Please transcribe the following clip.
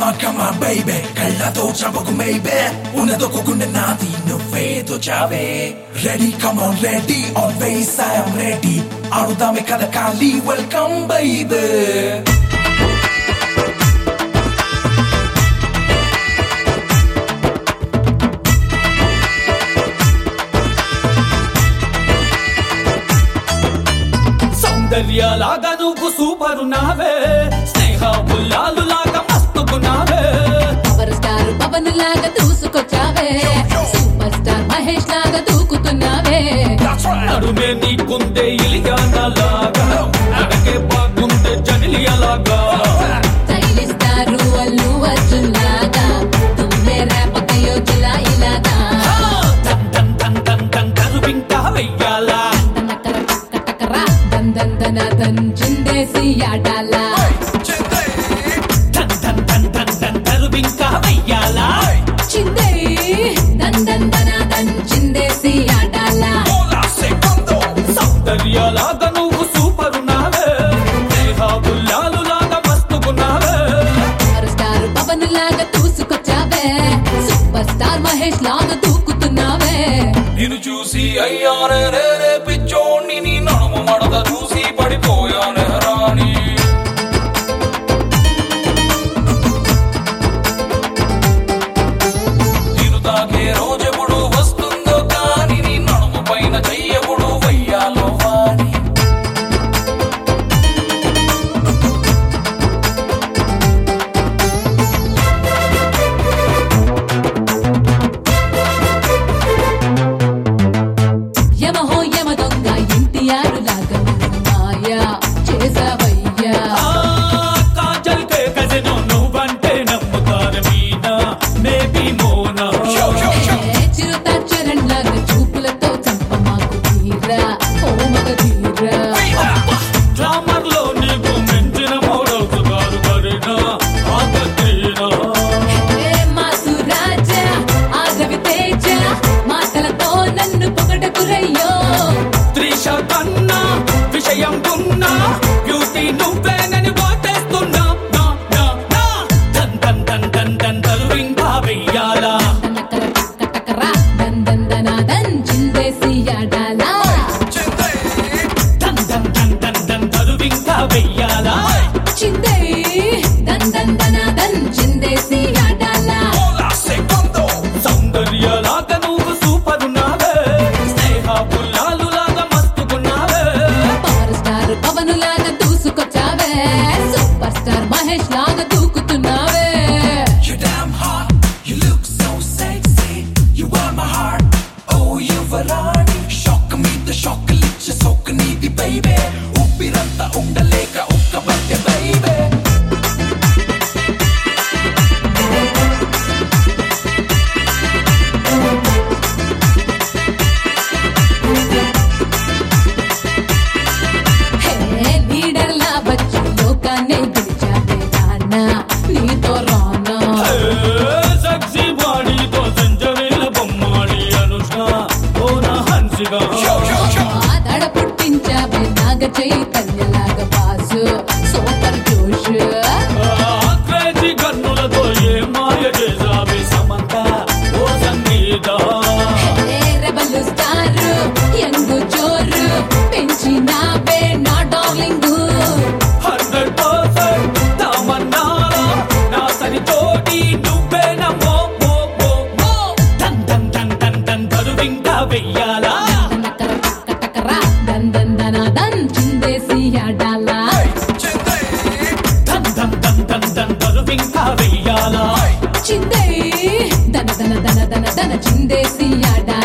కమా కమా బైబే కళ్ళతో చంపకు మేబే ఉన్నదొక గుండె నాది నువ్వేదో చావే ready come on ready always I'm ready ఆడుదామే కదా ఖాళీ వెల్కమ్ బైబే సౌందర్యలాగా నువ్వు సూపరు నావే స్నేహ ఉల్లాలు లాగా మస్తుకున్నావే పవర్ స్టార్ పవన్ లాగా దూసుకొచ్చావే సూపర్ స్టార్ మహేష్ లాగా దూకుతున్నావే That's right. నడుమే నీకుందే ఇలియానా లాగా నడకే బాగుందే జనిలియా లాగా స్టైలిస్తారు అల్లు అర్జున్ లాగా తుమ్మే రేపకయో జిలా ఇలాగా టన్ టన్ టన్ టన్ టన్ కరువింకా వెయ్యాలా టనకర టక్క టకరా దన్ దన్ దన దన్ చిందేసి ఆడాలా టన్ టన్ టన్ టన్ టన్ కరువింకా వెయ్యాలా చిందే దన్ దన్ దన దన్ చిందేసి ఆడాలా Hola, segundo. సౌందర్యలాగా నువ్వు సూపరు నావే స్నేహ ఉల్లాలు లాగా మస్తుకున్నావే పవర్ స్టార్ పవన్ లాగా దూసుకొచ్చావే సూపర్ స్టార్ మహేష్ లాగా దూకుతున్నావే నిన్ను చూసి అయ్యానే రే పిచ్చోణ్ణి నీ నడుము మడత చూసి పడిపోయానే రాణి నేను తాకే రోజెప్పుడు వస్తుందో కాని నీ నడుము పైన చెయ్యప్పుడు వయ్యాలో వాణి యమహో యమ దొంగ ఇంటియారు లాగా మాయా చేసావయ్యా ఆ కాజల్ కే కజినో నువ్వంటే నమ్ముతారు మీనా మేబీ మోనా ఏ చిరుత చరణ్ లాగా చూపులతో చంప మాకు తీరా ఓ మగ తీరా గ్లామర్ లో నీకు మించిన మోడల్స్ గారు కరీనా ఆగత్రీనా ఏ మాసు రాజా ఆగవి తేజ మాటలతో నన్ను పొగడకురయ్యో త్రిష కన్నా విషయం ఉన్నా బ్యూటీ నువ్వేనని ఓటేస్తున్నా నా నా నా టన్ టన్ టన్ టన్ టన్ తలురింకా వెయ్యాలా టనకర టక్క టకరా దన్ దన్ దన దన్ చిందేసి ఆడాలా టన్ టన్ టన్ టన్ టన్ తలురింకా వెయ్యాలా చిందే దన్ దన్ దన దన్ చిందేసి ఆడాలా Hola, segundo. సౌందర్యలాగా నువ్వు సూపర్ ఉన్నావే స్నేహ పుల్లాలు లాగా మస్తుకున్నావే పవర్ స్టార్ పవన్ లాగా దూసుకొచ్చావే సూపర్ స్టార్ మహేష్ లాగా దూకుతున్నావే You're damn hot. You look so sexy. You are my heart. Oh, you Varani. Shock me the shock లిచ్చ సోక్ నీది baby. ఊపిరంతా ఉండలేక ఉక్కబట్టే baby. హే లీడర్ లా వచ్చి లోకాన్ని గెలిచావే నాన్న నీతో రానా సక్సి బాడీతో సంచవేల బొమ్మాడి అనుష్క ఓన హన్సిగా ఆ దడ పుట్టించావే నాగ చైతన్యలాగా బాసు సూపర్ జోష్ క్రేజీ కన్నులతో ఏ మాయ చేసావి సమంత ఓ Sangeetha hey rebel star young జోరు పెంచినావే నా డార్లింగ్ హండ్రెడ్ పర్సెంట్ తమన్నారా నా సరి తోటి నువ్వే నమ్మో మో మో మో టన్ టన్ టన్ టన్ టన్ తరువింకా వెయ్యాలా టనకర టక్క టకరా దన్ దన్ దన దన్ చిందేసి ఆడాలా టన్ టన్ టన్ టన్ టన్ తరువింకా వెయ్యాలా చిందే దన దన దన దన దన చిందేసి ఆడాలా